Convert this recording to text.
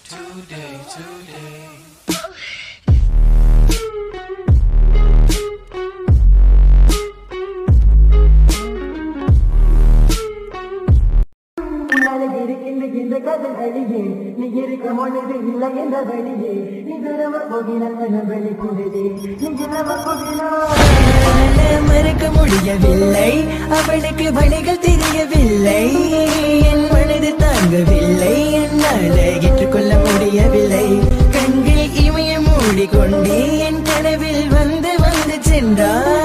today, today. உன்னாலே இருக்கின்ற இந்த காதல் அழியே நீ இருக்கும் பொழுது இல்லை என்ற வழியே நீ திரவ போகிறான் வெளி கூடுதே நீ திரவ போகிறான் மறுக்க முடியவில்லை அவளுக்கு வழிகள் தெரியவில்லை என் மனது தாங்கவில்லை என்னால் ஏற்றுக்கொள்ள முடியவில்லை கண்கள் இமய மூடிக்கொண்டே என் கனவில் வந்து வந்து சென்றார்